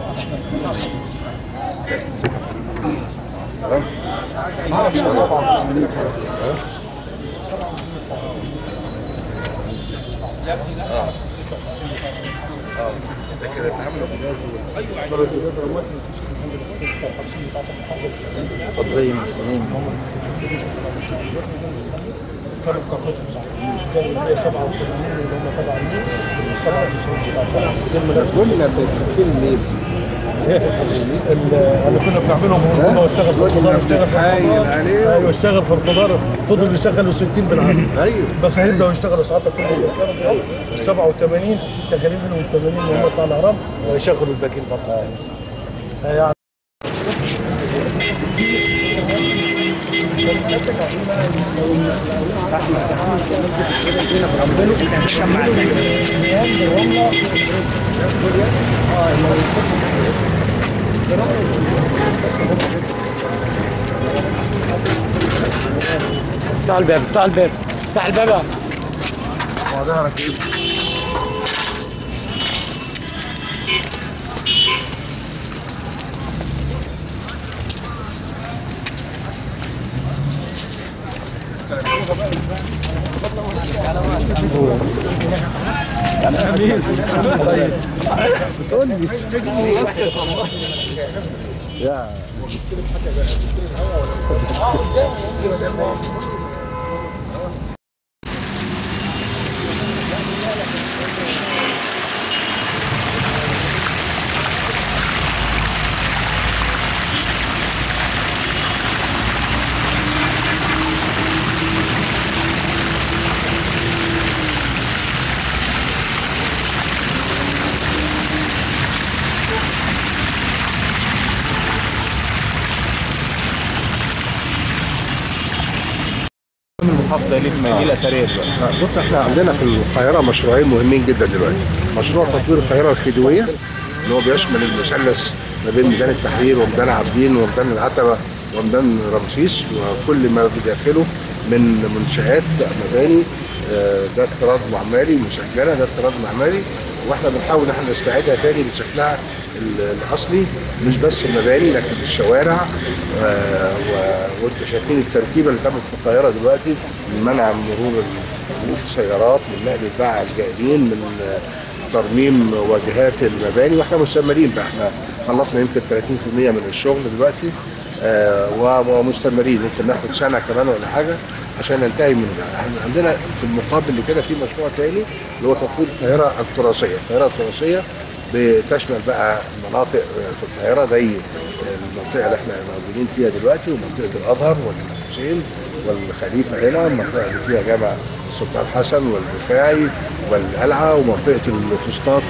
تمام لكن اتعاملوا بجد تضيم سليم كانوا بطاقتهم صح كانوا ال 187 اللي هم تبع النيل وال 97 بتاع البلد كنا بنتفيل ليه اللي كنا بنعملهم هو اشتغل في الخضار اشتغل في بنتحايل الخضار عليه. ايوه اشتغل في الخضار فضل يشتغلوا 60 بالعافيه ايوه بس هيبداوا يشتغلوا ساعتها كل يوم ال 87 شغالين منهم ال 80 اللي هم بتاع الاهرام ويشغلوا الباقيين برضه يعني افتح الباب افتح الباب افتح الباب هو ظهرك ايه؟ المحافظه اللي في المدينه الاثريه دلوقتي بص احنا عندنا في القاهره مشروعين مهمين جدا دلوقتي مشروع تطوير القاهره الخديويه اللي هو بيشمل المثلث ما بين ميدان التحرير وميدان عابدين وميدان العتبه وميدان رمسيس وكل ما بداخله من منشآت مباني آه، ده اطراز معماري مسجله ده اطراز معماري واحنا بنحاول ان احنا نستعيدها تاني بشكلها ال- الاصلي مش بس المباني لكن الشوارع آه، و- وانتم شايفين الترتيبه اللي تمت في القاهره دلوقتي من منع مرور ال- وقوف السيارات من نقل الباعة الجائلين من آه، ترميم واجهات المباني واحنا مستمرين بقى احنا خلصنا يمكن 30% من الشغل دلوقتي آه، و- ومستمرين ممكن ناخد سنه كمان ولا حاجه عشان ننتهي من ده احنا عندنا في المقابل لكده في مشروع تاني اللي هو تطوير القاهره التراثيه القاهره التراثيه بتشمل بقى مناطق في القاهره زي المنطقه اللي احنا موجودين فيها دلوقتي ومنطقه الازهر والحسين والخليفه هنا المنطقه اللي فيها جامع السلطان حسن والرفاعي والقلعه ومنطقه الفسطاط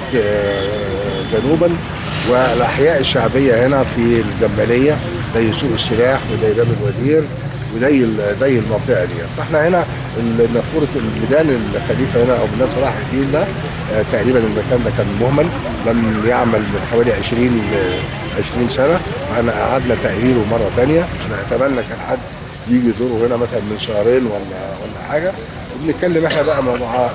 آه، جنوبا والاحياء الشعبيه هنا في الجماليه زي سوق السلاح وزي باب الودير وزي ال- زي المنطقه دي فاحنا هنا ال- نافوره الميدان الخليفه هنا او ميدان صلاح الدين ده آه، تقريبا المكان ده كان مهمل لم يعمل من حوالي 20 آه، 20 سنه واحنا قعدنا تاهيله مره ثانيه انا اتمنى كان حد يجي يزوره هنا مثلا من شهرين ولا ولا حاجه وبنتكلم احنا بقى مع آه،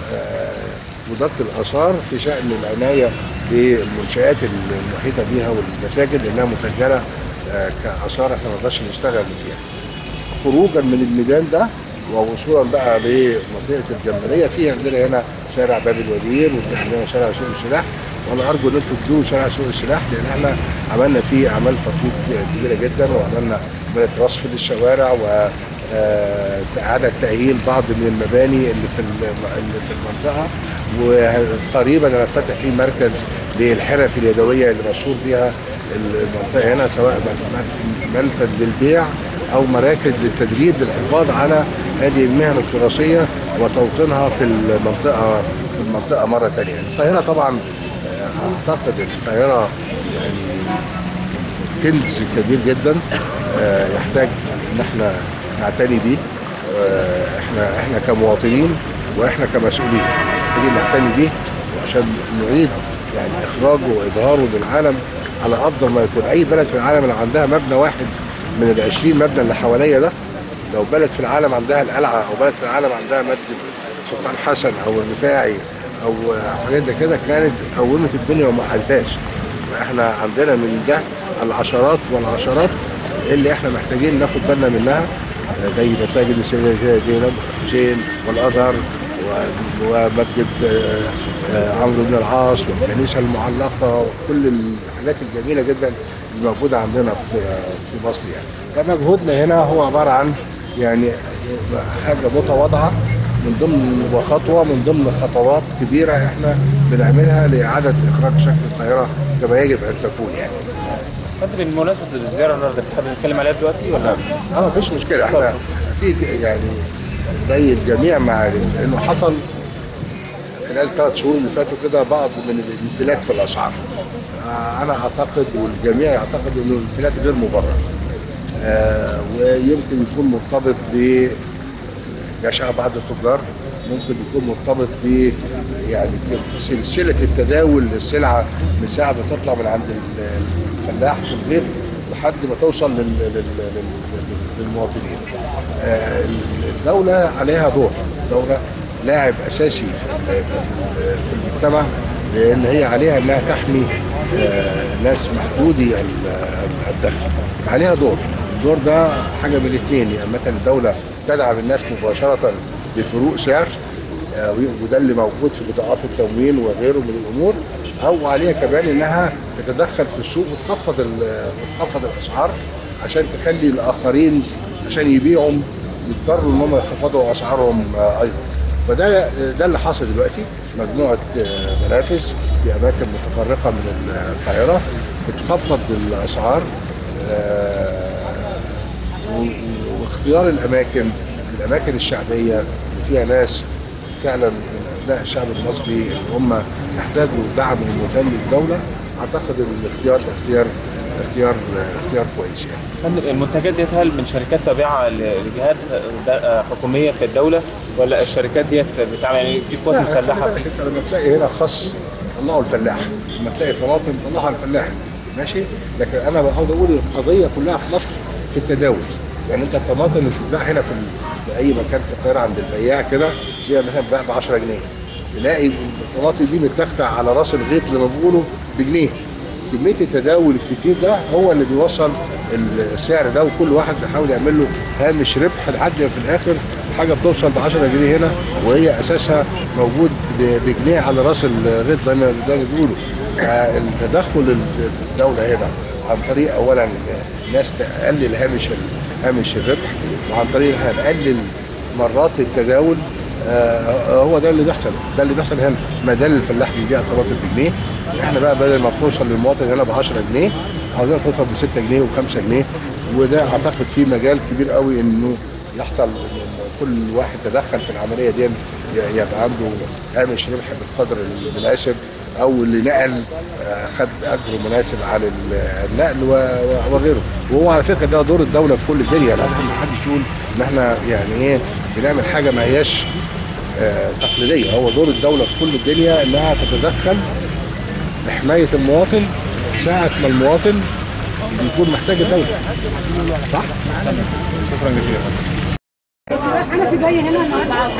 وزاره الاثار في شان العنايه بالمنشات المحيطه بيها والمساجد انها مسجله آه، كاثار احنا ما نقدرش نشتغل فيها. خروجا من الميدان ده ووصولا بقى لمنطقه الجماليه في عندنا هنا شارع باب الودير وفي عندنا شارع سوق السلاح وانا ارجو ان انتم تجوا شارع سوق السلاح لان احنا عملنا فيه اعمال تطوير كبيره جدا وعملنا عمليه رصف للشوارع و آه، اعاده تاهيل بعض من المباني اللي في الم- اللي في المنطقه وقريبا هنفتح فيه مركز للحرف اليدويه اللي مشهور بيها المنطقه هنا سواء م- م- منفذ للبيع او مراكز للتدريب للحفاظ على هذه المهن التراثيه وتوطينها في المنطقه في المنطقه مره ثانيه. القاهره طبعا آه، اعتقد القاهره يعني كنز كبير جدا آه، يحتاج ان احنا نعتني بيه آه، احنا احنا كمواطنين واحنا كمسؤولين محتاجين نعتني بيه وعشان نعيد يعني اخراجه واظهاره للعالم على افضل ما يكون اي بلد في العالم اللي عندها مبنى واحد من ال 20 مبنى اللي حواليا ده لو بلد في العالم عندها القلعه او بلد في العالم عندها مسجد سلطان حسن او الرفاعي او حاجات زي كده كانت قومت الدنيا وما حلتهاش احنا عندنا من ده العشرات والعشرات اللي احنا محتاجين ناخد بالنا منها آه، زي مساجد السيدة زينب حسين والازهر و- ومسجد آه، آه، عمرو بن العاص والكنيسه المعلقه وكل الحاجات الجميله جدا اللي موجوده عندنا في في مصر يعني فمجهودنا هنا هو عباره عن يعني حاجه متواضعه من ضمن وخطوه من ضمن خطوات كبيره احنا بنعملها لاعاده اخراج شكل القاهره كما يجب ان تكون يعني. فانت بمناسبه الزياره النهارده حابب نتكلم عليها دلوقتي ولا اه مفيش مشكله احنا في يعني زي الجميع ما عارف انه حصل خلال ثلاث شهور اللي فاتوا كده بعض من الانفلات في الاسعار. آه انا اعتقد والجميع يعتقد انه الانفلات غير مبرر. آه ويمكن يكون مرتبط ب جشع بعض التجار ممكن يكون مرتبط ب يعني سلسله التداول للسلعه من ساعه ما تطلع من عند الفلاح في الغيط لحد ما توصل لل- لل- لل- لل- للمواطنين. آه، الدوله عليها دور، الدوله لاعب اساسي في ال- في المجتمع لان هي عليها انها تحمي آه، ناس محدودي ال- الدخل. عليها دور، الدور ده حاجه من الاثنين يا اما الدوله تدعم الناس مباشره بفروق سعر آه، وده اللي موجود في بطاقات التموين وغيره من الامور او عليها كمان انها تتدخل في السوق وتخفض ال- وتخفض الاسعار عشان تخلي الاخرين عشان يبيعوا يضطروا ان هم يخفضوا اسعارهم آه، ايضا فده ده اللي حاصل دلوقتي مجموعه آه، منافذ في اماكن متفرقه من القاهره بتخفض الاسعار آه، و- واختيار الاماكن الاماكن الشعبيه اللي فيها ناس فعلا من ابناء الشعب المصري اللي هم يحتاجوا دعم ومتن للدوله اعتقد ان الاختيار ده اختيار اختيار اختيار كويس يعني. فندم المنتجات ديت هل من شركات تابعه ل- لجهات د- حكوميه في الدوله ولا الشركات ديت بتعمل يعني في قوات مسلحه في انت لما تلاقي هنا خص طلعوا الفلاح لما تلاقي طماطم طلعها الفلاح ماشي لكن انا بحاول اقول القضيه كلها في مصر في التداول يعني انت الطماطم اللي بتتباع هنا في, ال- في اي مكان في القاهره عند البياع كده تلاقيها مثلا بتتباع ب 10 جنيه تلاقي الطماطم دي متاخده على راس الغيط زي ما بيقولوا بجنيه كميه التداول الكتير ده هو اللي بيوصل السعر ده وكل واحد بيحاول يعمل له هامش ربح لحد ما في الاخر حاجه بتوصل ب 10 جنيه هنا وهي اساسها موجود ب- بجنيه على راس الغيط زي ما زي ما بيقولوا التدخل الدوله هنا عن طريق اولا ناس تقلل هامش هامش الربح وعن طريق انها نقلل مرات التداول آه، هو ده اللي بيحصل ده اللي بيحصل هنا ما ده اللي الفلاح بيبيع الطماطم بجنيه احنا بقى بدل ما بتوصل للمواطن هنا ب 10 جنيه عاوزين توصل ب 6 جنيه و5 جنيه وده اعتقد فيه مجال كبير قوي انه يحصل إن كل واحد تدخل في العمليه دي ي- يبقى عنده هامش ربح بالقدر المناسب او اللي نقل آه، خد اجر مناسب على ال- النقل و- و- وغيره وهو على فكره ده دور الدوله في كل الدنيا لا ما حدش يقول ان احنا يعني ايه بنعمل حاجه ما هياش آه، تقليديه هو دور الدوله في كل الدنيا انها تتدخل لحمايه المواطن ساعه ما المواطن بيكون محتاج الدوله صح؟ شكرا جزيلا انا في جاي هنا النهارده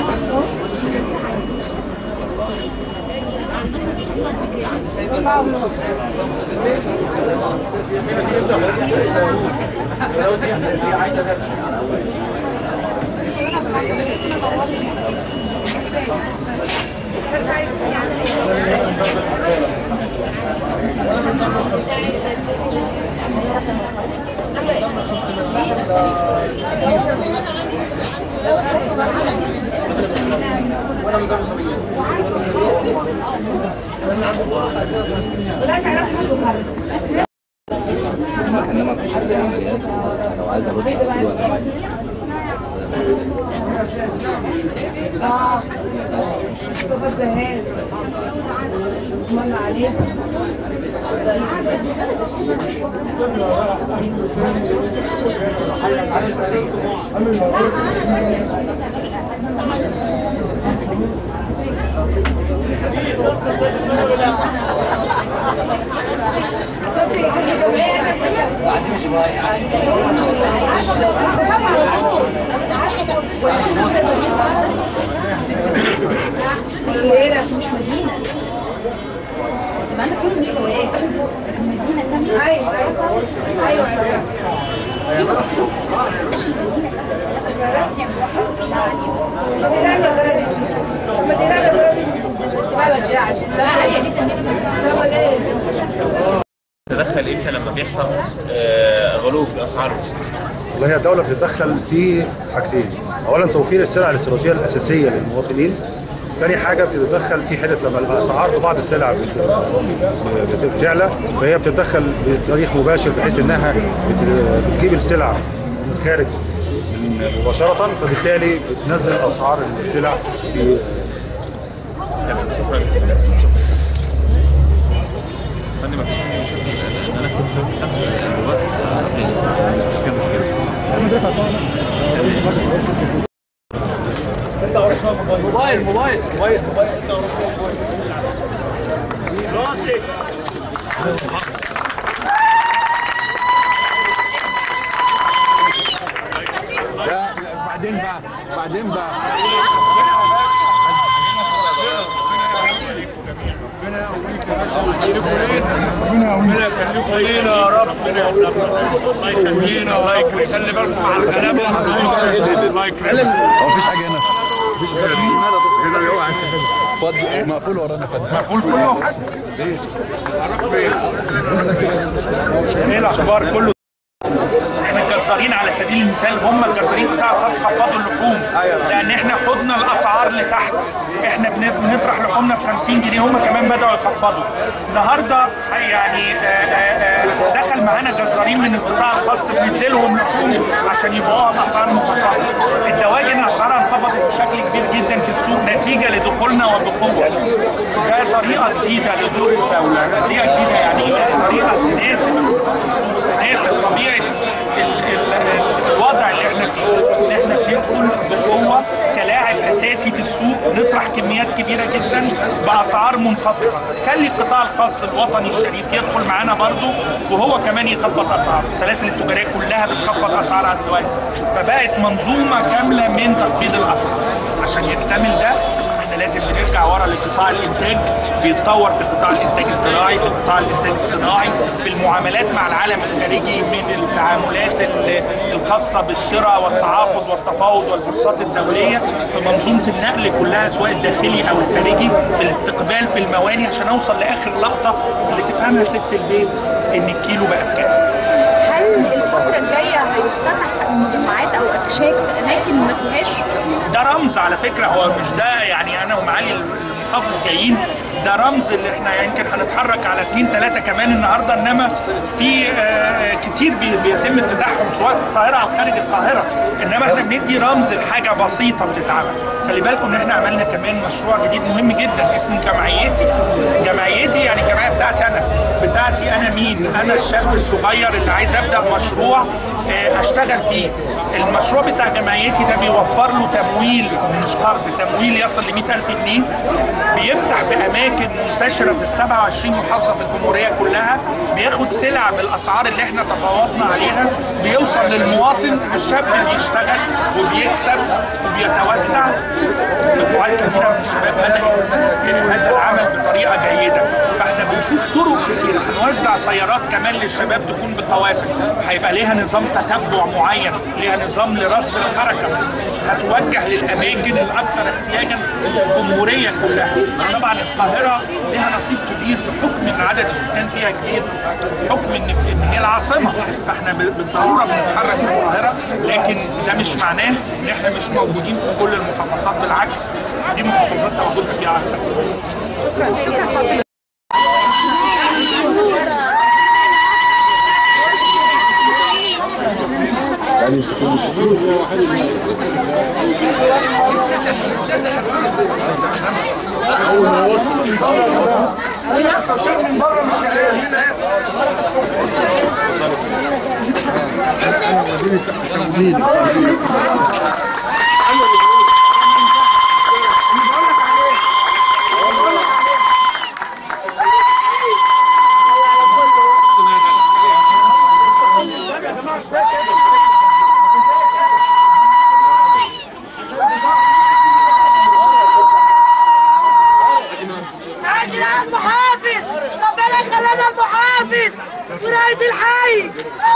انما مفيش عليها عمليات لو عايز ارد على ولا اه شوف الجهاز بسم الله عليك القاهرة مش مدينة يبقى عندك كل المستويات لكن مدينه كامله ايوه ايوه ايوه ايوه مدينة بلد مدينة بلد بلد يعني لا عاليه جدا جدا لا ليه؟ تدخل امتى لما بيحصل آه، غلو في الاسعار والله هي الدولة بتتدخل في حاجتين أولا توفير السلع الاستراتيجية الأساسية للمواطنين تاني حاجة بتتدخل في حتة لما الأسعار في بعض السلع بت- بت- بتعلى فهي بتتدخل بطريق مباشر بحيث إنها بت- بتجيب السلع من الخارج من- مباشرة فبالتالي بتنزل أسعار السلع في شكرا شكرا فندم مفيش اي مشكله ان انا اخد اخد الوقت قبل الاسم مش فيها مشكله بعدين بقى بعدين بقى ربنا يخلينا يا رب الله يخلينا الله يكرمك خلي بالكم على الغلابه الله يكرمك هو مفيش حاجه هنا فاضي مقفول ورانا فاضي مقفول كله ايه الاخبار كله احنا الجزارين على سبيل المثال هم الجزارين قطاع الخاص خفضوا اللحوم لان احنا قدنا الاسعار لتحت احنا بن- بنطرح لحومنا ب 50 جنيه هم كمان بداوا يخفضوا النهارده يعني آه، آه، آه، دخل معانا جزارين من القطاع الخاص بنديلهم لحوم عشان يبيعوها باسعار مخفضه الدواجن اسعارها انخفضت بشكل كبير جدا في السوق نتيجه لدخولنا وبقوه ده طريقه جديده لدور الدوله طريقه جديده يعني ايه طريقه تناسب السوق تناسب طبيعه ال- ال- ال- الوضع اللي احنا فيه ان احنا بندخل بقوه كلاعب اساسي في السوق نطرح كميات كبيره جدا باسعار منخفضه خلي القطاع الخاص الوطني الشريف يدخل معانا برضه وهو كمان يخفض اسعاره السلاسل التجاريه كلها بتخفض اسعارها دلوقتي فبقت منظومه كامله من تخفيض الاسعار عشان يكتمل ده احنا لازم بنرجع ورا لقطاع الانتاج بيتطور في قطاع الانتاج الزراعي في قطاع الانتاج الصناعي في المعاملات مع العالم الخارجي من التعاملات ال- الخاصه بالشراء والتعاقد والتفاوض والبورصات الدوليه في منظومه النقل كلها سواء الداخلي او الخارجي في الاستقبال في المواني عشان اوصل لاخر لقطه اللي تفهمها ست البيت ان الكيلو بقى بكام هل الفتره الجايه هيفتتح مجمعات او اكشاك في اماكن ما فيهاش ده رمز على فكره هو مش ده يعني انا ومعالي المحافظ جايين ده رمز اللي احنا يمكن هنتحرك على اثنين ثلاثه كمان النهارده انما في آه، كتير بي- بيتم افتتاحهم سواء في القاهره او خارج القاهره انما احنا بندي رمز لحاجه بسيطه بتتعمل خلي بالكم ان احنا عملنا كمان مشروع جديد مهم جدا اسمه جمعيتي جمعيتي يعني الجمعيه بتاعتي انا بتاعتي انا مين انا الشاب الصغير اللي عايز ابدا مشروع آه، اشتغل فيه المشروع بتاع جمعيتي ده بيوفر له تمويل مش قرض تمويل يصل ل 100000 جنيه بيفتح في اماكن منتشره في ال 27 محافظه في الجمهوريه كلها بياخد سلع بالاسعار اللي احنا تفاوضنا عليها بيوصل للمواطن الشاب بيشتغل وبيكسب وبيتوسع مجموعات كتيره من الشباب بدات هذا العمل بطريقه جيده فاحنا بنشوف طرق كتيره هنوزع سيارات كمان للشباب تكون بقوافل هيبقى ليها نظام تتبع معين ليها نظام لرصد الحركه هتوجه للاماكن الاكثر احتياجا في الجمهوريه كلها طبعا القاهره لها نصيب كبير بحكم ان عدد السكان فيها كبير بحكم ان ان هي العاصمه فاحنا ب- بالضروره بنتحرك في القاهره لكن ده مش معناه ان احنا مش موجودين في كل المحافظات بالعكس في محافظات موجوده فيها اكتر عاشر يا عم حافظ ورئيس الحي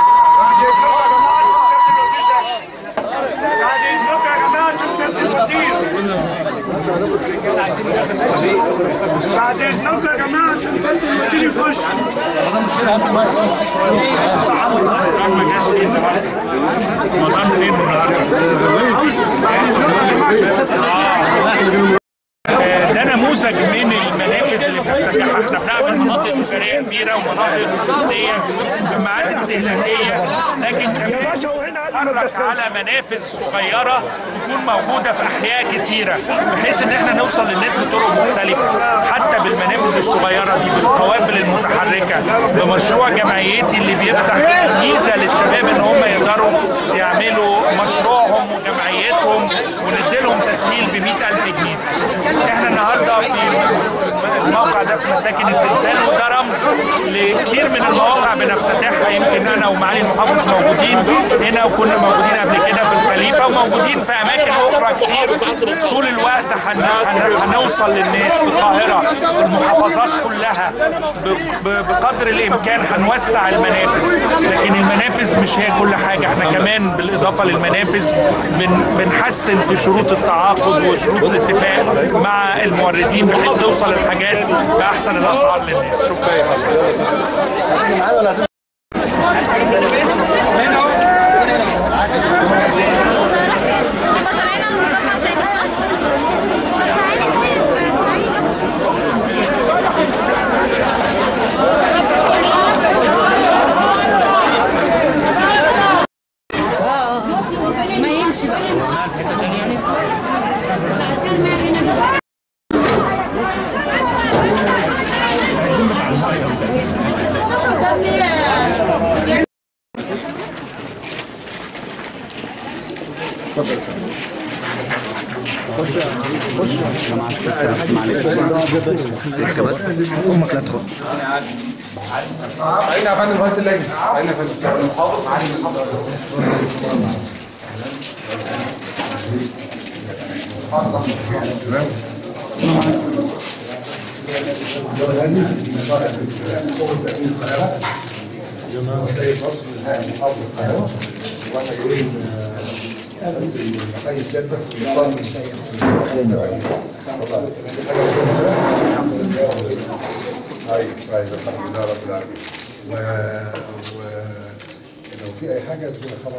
بعد اذنكم يا جماعه عشان سياده الوزير يخش ما جاش فين رمضان فين آه، ده نموذج من المنافذ اللي بنفتتحها احنا بنعمل مناطق تجاريه كبيره ومناطق لوجستيه وجماعات استهلاكيه لكن كمان نتحرك على منافذ صغيره تكون موجوده في احياء كتيره بحيث ان احنا نوصل للناس بطرق مختلفه حتى بالمنافذ الصغيره دي بالقوافل المتحركه بمشروع جمعيتي اللي بيفتح ميزه للشباب ان هم يقدروا يعملوا مشروعهم وجمعيتهم ونديلهم تسهيل ب 100000 جنيه احنا النهارده في الموقع ده في مساكن الزلزال وده رمز لكتير من المواقع بنفتتحها يمكن انا ومعالي المحافظ موجودين هنا وكنا موجودين قبل كده في الخليفه وموجودين في اماكن اخرى كتير طول الوقت هن- هن- هنوصل للناس في القاهره في المحافظات كلها ب- ب- بقدر الامكان هنوسع المنافذ لكن المنافذ مش هي كل حاجه احنا كمان بالاضافه للمنافذ بن بنحسن في شروط التعاقد وشروط الاتفاق مع الموردين بحيث نوصل الحاجات باحسن الاسعار للناس شكرا ما يمشي بقى مع السكه بس معلش السكه بس امك لا تدخل عين يا فندم رئيس اللجنه عين يا فندم المحافظ عين المحافظ طيب طيب الحمد لله رب العالمين و... ولو في اي حاجه تكون خبر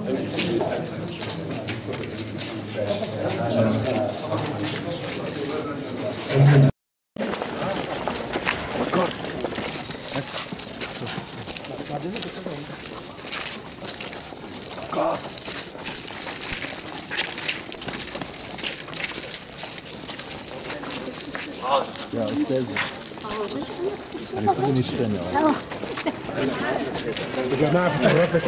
يا استاذ هنكون تاني يا جماعه فوتوغرافيا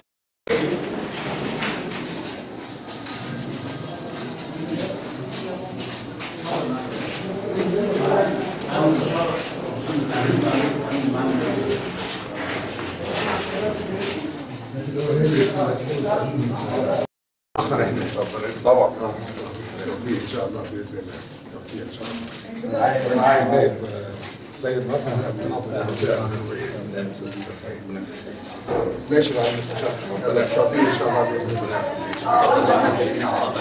اخر احنا طبعا توفيق ان شاء الله باذن الله توفيق ان شاء الله معايا سيد مصر ماشي مع المستشار توفيق ان شاء الله باذن الله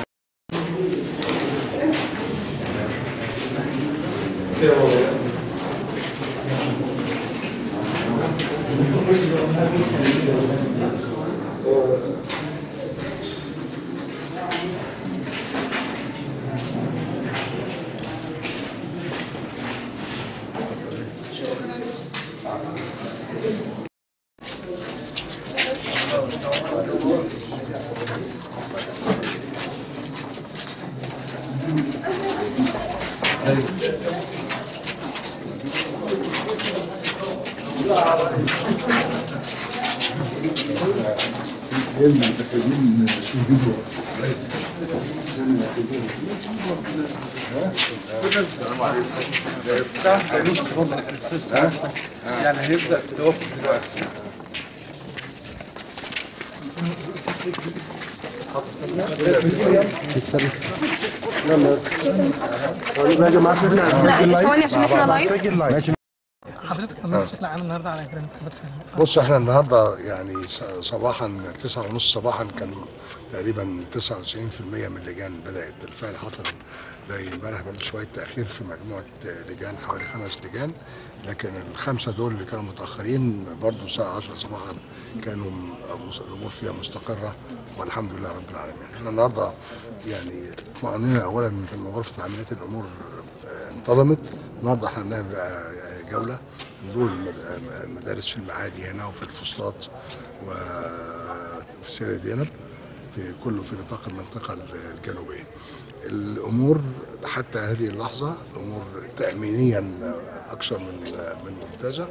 يعني هيبدا تتوفى دلوقتي لا ثواني عشان احنا لايف ماشي حضرتك بشكل عام النهارده على اجراء الانتخابات في بص احنا النهارده يعني ص- صباحا تسعة ونص صباحا كان تقريبا 99% من اللجان بدات بالفعل حصل زي امبارح برضه شويه تاخير في مجموعه لجان حوالي خمس لجان لكن الخمسه دول اللي كانوا متاخرين برضه الساعه 10 صباحا كانوا م- الامور فيها مستقره والحمد لله رب العالمين احنا النهارده يعني اطمئننا اولا من غرفه عمليات الامور آه، انتظمت النهارده احنا بنعمل بقى آه، جوله نزور المد- المدارس في المعادي هنا وفي الفسطاط وفي سيدة زينب في كله في نطاق المنطقة الجنوبية الأمور حتى هذه اللحظة أمور تأمينيا أكثر من من ممتازة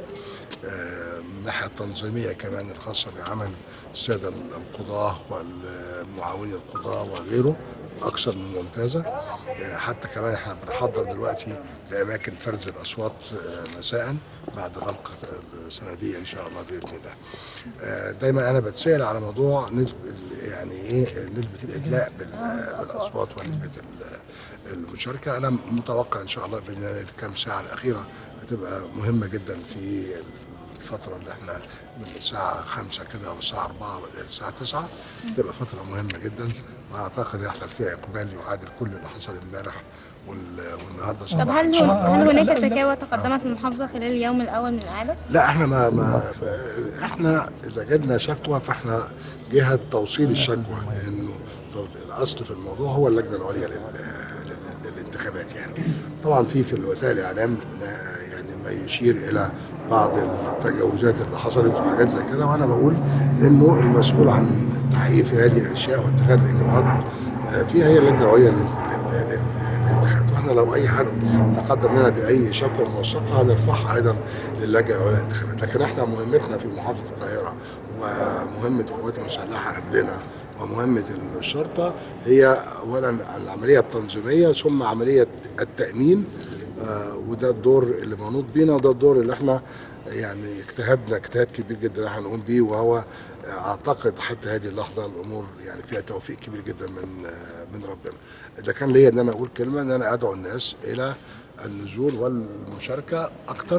آه، من الناحية التنظيمية كمان الخاصة بعمل السادة القضاة والمعاوني القضاة وغيره أكثر من ممتازة آه، حتى كمان احنا بنحضر دلوقتي لأماكن فرز الأصوات آه، مساء بعد غلق الصناديق إن شاء الله بإذن الله. آه، دايما أنا بتسأل على موضوع نسبة يعني إيه نسبة الإدلاء بال- بالأصوات ونسبة ال- المشاركة أنا متوقع إن شاء الله بإذن الله الكام ساعة الأخيرة هتبقى مهمة جدا في الفترة اللي احنا من الساعة خمسة كده أو الساعة أربعة الساعة تسعة تبقى فترة مهمة جدا وأعتقد يحصل فيها إقبال يعادل كل اللي حصل امبارح وال- والنهارده طب صباحا هل هل هناك شكاوى تقدمت المحافظة خلال اليوم الأول من الإعادة؟ لا احنا ما, ما احنا اذا جبنا شكوى فاحنا جهه توصيل الشكوى لانه تو- الاصل في الموضوع هو اللجنه العليا لل- لل- للانتخابات يعني طبعا في في وسائل الاعلام ما- يعني ما يشير الى بعض التجاوزات اللي حصلت وحاجات زي كده وانا بقول انه المسؤول عن التحقيق في هذه الاشياء واتخاذ الاجراءات آه، فيها هي اللجنه العليا لل- لل- لل- للانتخابات واحنا لو اي حد تقدم لنا باي شكوى موثقه هنرفعها ايضا للجنه العليا للانتخابات لكن احنا مهمتنا في محافظه القاهره ومهمه القوات المسلحه قبلنا ومهمه الشرطه هي اولا العمليه التنظيميه ثم عمليه التامين آه، وده الدور اللي منوط بينا وده الدور اللي احنا يعني اجتهدنا اجتهاد كبير جدا احنا هنقوم بيه وهو اعتقد حتى هذه اللحظه الامور يعني فيها توفيق كبير جدا من من ربنا. اذا كان ليا ان انا اقول كلمه ان انا ادعو الناس الى النزول والمشاركه اكتر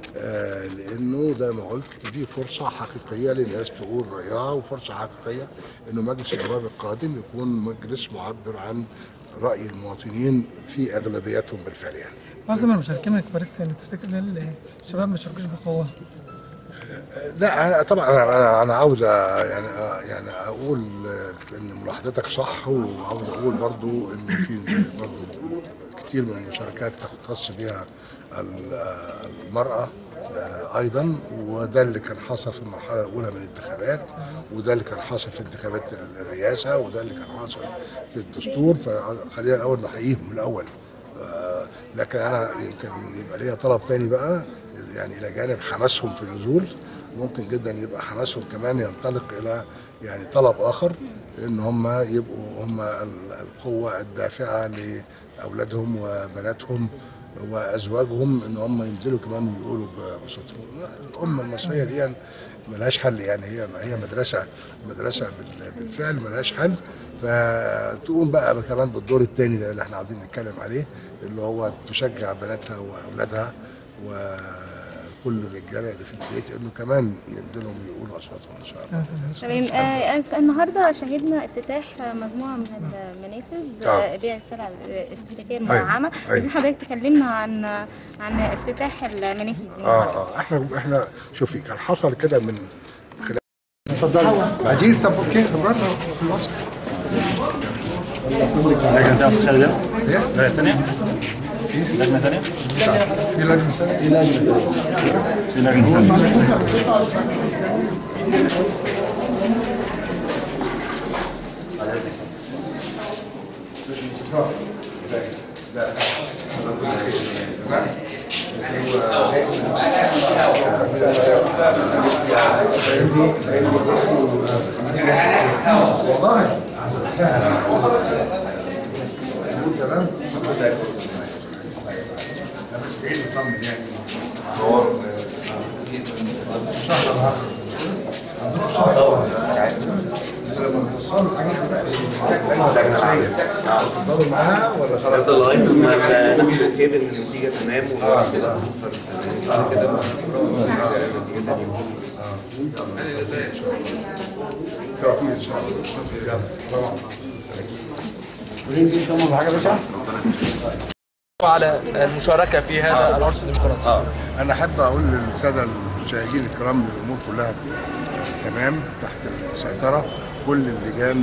آه، لانه زي ما قلت دي فرصه حقيقيه للناس تقول رايها وفرصه حقيقيه انه مجلس النواب القادم يكون مجلس معبر عن راي المواطنين في اغلبيتهم بالفعل يعني. معظم المشاركين من كبار السن تفتكر ليه الشباب ما شاركوش بقوه؟ لا أنا طبعا انا انا, أنا عاوز أ- يعني أ- يعني اقول ان ملاحظتك صح وعاوز اقول برضو ان في برضو كتير من المشاركات تختص بها ال- المراه آه، ايضا وده اللي كان حصل في المرحله الاولى من الانتخابات وده اللي كان حاصل في انتخابات الرئاسه وده اللي كان حاصل في الدستور فخلينا الاول نحييهم من الاول آه، لكن انا يمكن يبقى ليا طلب تاني بقى يعني الى جانب حماسهم في النزول ممكن جدا يبقى حماسهم كمان ينطلق الى يعني طلب اخر ان هم يبقوا هم ال- القوه الدافعه لاولادهم وبناتهم وازواجهم ان هم ينزلوا كمان ويقولوا ب- بصوتهم الامه المصريه دي ملهاش حل يعني هي هي مدرسه مدرسه بال- بالفعل ملهاش حل فتقوم بقى كمان بالدور الثاني ده اللي احنا عاوزين نتكلم عليه اللي هو تشجع بناتها واولادها وكل الرجاله اللي في البيت انه كمان ينزلوا ويقولوا اصواتهم ان شاء الله تمام آه، النهارده شهدنا افتتاح مجموعه من المنافذ آه. آه، بيع السلع الاستهلاكيه أيوة، المدعمه أيوة. عايزين حضرتك تكلمنا عن عن افتتاح المنافذ دي اه اه احنا احنا شوفي كان حصل كده من خلال اتفضل عجيب طب اوكي خبرنا خلاص لجنة تانية أستاذ خالد لجنة تانية لجنة تانية في لجنه ثانيه في لجنة تانية والله تمام انا بس جاي اطمن يعني شهر العصر عندكم شهر لما توصلوا الحاجات دي بقى تفضلوا معاها ولا خلاص؟ لغايه ما ناخد اوكي ان النتيجه تمام اه وكده توفيق ان شاء الله يلا طبعا على المشاركة في هذا العرس الديمقراطي اه انا احب اقول للساده المشاهدين الكرام ان الامور كلها آه، تمام تحت السيطره كل اللجان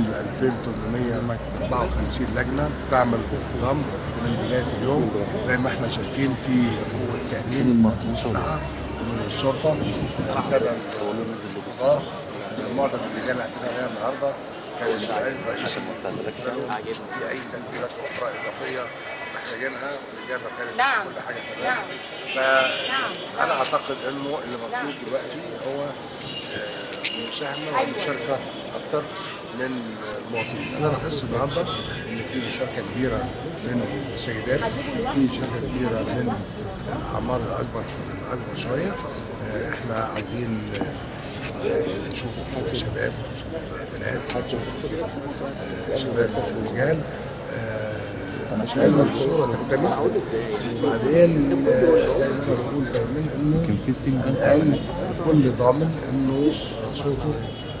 2854 لجنه بتعمل بانتظام من بدايه اليوم زي ما احنا شايفين في قوه تامين المسلحه من الشرطه ابتدى القضاه معظم اللجان اللي اعتدى عليها النهارده كان السؤال الرئيسي في اي ترتيبات اخرى اضافيه محتاجينها والاجابه كانت نعم. كل حاجه تمام فانا اعتقد انه اللي مطلوب دلوقتي هو آه، المساهمه والمشاركه اكتر من المواطنين انا لاحظت النهارده ان في مشاركه كبيره من السيدات في مشاركه كبيره من الاعمار الاكبر الاكبر شويه آه، احنا عايزين آه، نشوف شباب نشوف بنات نشوف آه، شباب رجال آه، عشان الصوره تكتمل وبعدين آه، زي ما انا بقول دايما انه كان في الان الكل ضامن انه آه، صوته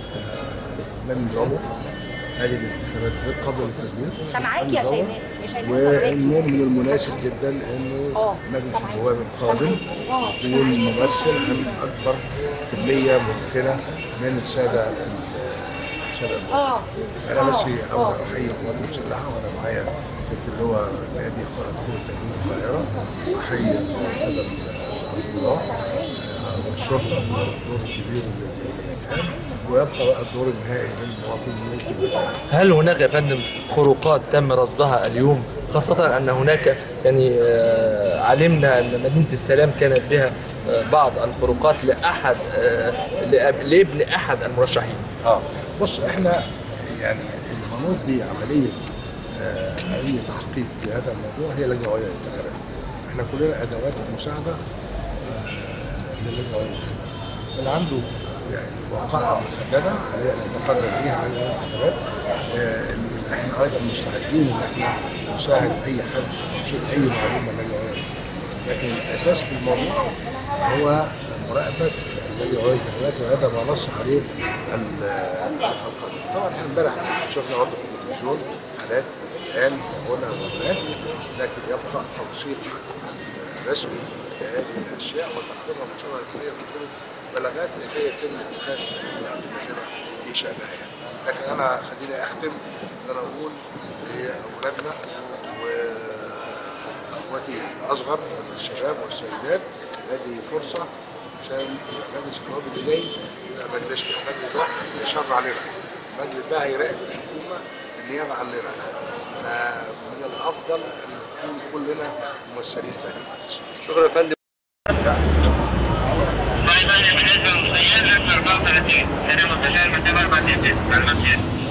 آه، لن يضربه هذه الانتخابات غير قابله للتغيير سامعاك يا لن يضربه. شيماء يا شيماء سامعاك. وانه من المناسب جدا انه مجلس النواب القادم يكون ممثل عن اكبر كميه ممكنه من الساده الساده اه انا بس اول احيي القوات المسلحه وانا معايا في اللي هو نادي قائد قوه تامين القاهره واحيي الساده القضاه آه، والشرطه الدور الكبير اللي كان ويبقى بقى الدور النهائي للمواطن المسلم هل هناك يا فندم خروقات تم رصدها اليوم خاصة أن هناك يعني آه، علمنا أن مدينة السلام كانت بها آه، بعض الخروقات لأحد آه، لأب- لابن أحد المرشحين اه بص احنا يعني المنوط بعمليه آه اي تحقيق في هذا الموضوع هي لجنه عليا للانتخابات. احنا كلنا ادوات مساعده آه للجنه عليا للانتخابات. اللي عنده يعني وقائع محدده عليه ان يتقدم بها لجنه الانتخابات. آه ال- احنا ايضا مستعدين ان احنا نساعد اي حد في توصيل اي معلومه للجنه عليا لكن الاساس في الموضوع هو مراقبه الذي هو الانتخابات وهذا ما نص عليه ال- القانون. طبعا احنا امبارح شفنا برضه في التلفزيون حالات بتتقال هنا وهناك لكن يبقى توثيق رسمي لهذه الاشياء وتقديمها بصوره رسميه في كل بلاغات لكي يتم اتخاذ اجراءات كده في شانها يعني. لكن انا خليني اختم ان انا اقول لاولادنا واخواتي الاصغر من الشباب والسيدات هذه فرصه عشان يبقى مجلس النواب اللي جاي يبقى مجلس المجلس ده يشر علينا المجلس ده هيراقب الحكومه النيابه عننا فمن الافضل ان نكون كلنا ممثلين في هذا المجلس شكرا يا فندم بالنسبه للمسير 34 انا مستشار متابع بعد المسير